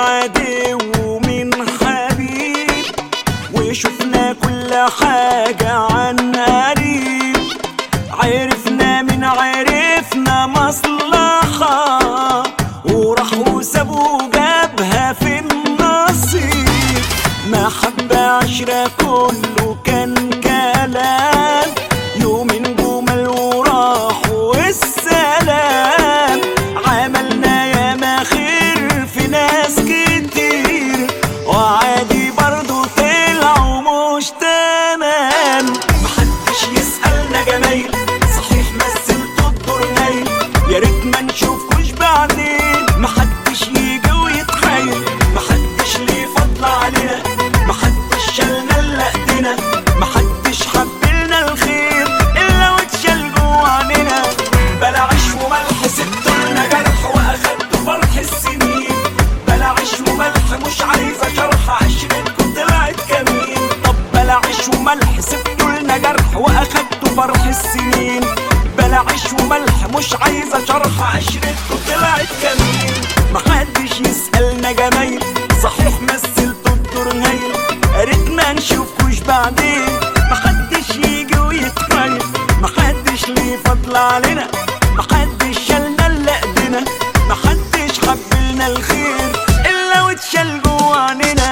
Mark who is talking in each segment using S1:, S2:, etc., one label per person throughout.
S1: عدو ومن حبيب وشفنا كل حاجة عن قريب عرفنا من عرفنا مصلحة وراح وسابوا جابها في النصيب محبة عشرة كله كان كلام يومين جمل وراح والسلام عملنا ياما خير في ناس كتير وعادي برضو طلعوا مش تمام محدش يسألنا جمايل صحيح مثلتوا الدور نايل يا ريت ما نشوفكوش بعدين محدش يجي ويتحايل محدش ليه فضل علينا محدش شالنا الا ايدينا محدش حبلنا الخير الا واتشال جوا عنينا بلا عيش وملح سبتولنا جرح واخدتوا فرح السنين بلا عيش وملح مش عايزه شرح عشرتكم طلعت كمين طب بلا عيش وملح سبتولنا جرح واخدتوا فرح السنين بلا عيش وملح مش عايزه شرح عشرتكم طلعت كمين محدش يسألنا جمايل صحيح مثلتوا الدور هايل يا ريت ما نشوفكوش بعدين محدش يجي ويتخيل محدش ليه فضل علينا محدش شالنا الا ايدينا محدش حبلنا الخير الا واتشال جوا عنينا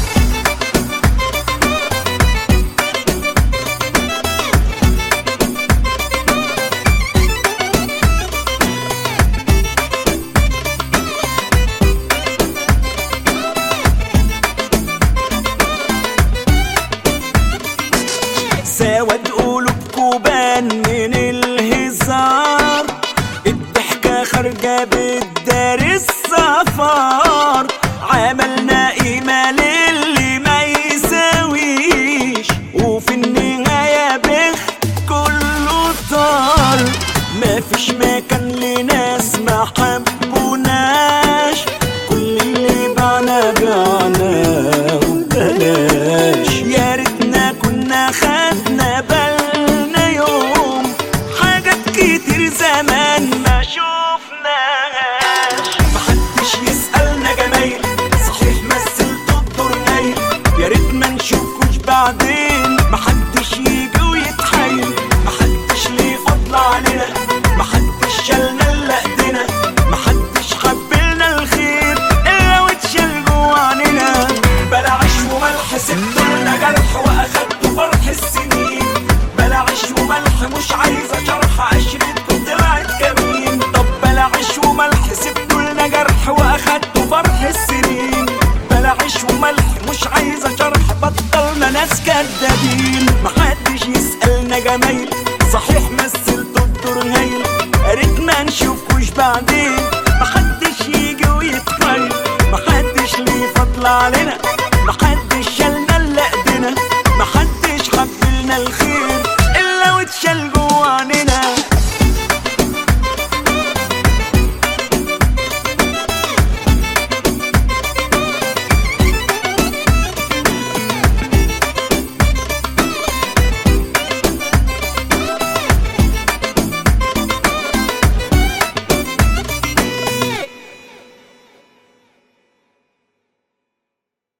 S1: سواد قلوبكوا بان من الهزار الضحكة خارجة بالدار السفر عملنا قيمة للي ما يساويش وفي النهاية بخ كله طار مفيش مكان لناس ما حبوناش كل اللي بعنا بعنا وبلاش يا ريتنا كنا خدنا بالنا يوم حاجات كتير زمان ما شوفناهاش محدش يسألنا جمايل صحيح مثلتوا الدور نايل يا ريت ما نشوفكوش بعدين محدش يجي ويتحايل محدش ليه فضل علينا محدش شالنا الا ايدينا محدش حبلنا الخير الا واتشال جوا عنينا بلا عيش وملح سبتولنا جرح واخدتوا فرح السنين بلا عيش وملح مش عايزه شرح عشرتكم طلعت كمين طب بلا عيش وملح سبتولنا جرح واخدتوا فرح السنين بلا عيش وملح مش عايزه شرح بطلنا ناس كدابين محدش يسألنا جمايل صحيح مثلتوا الدور هايل يا ريت ما نشوفكوش بعدين محدش يجي ويتخيل محدش ليه فضل علينا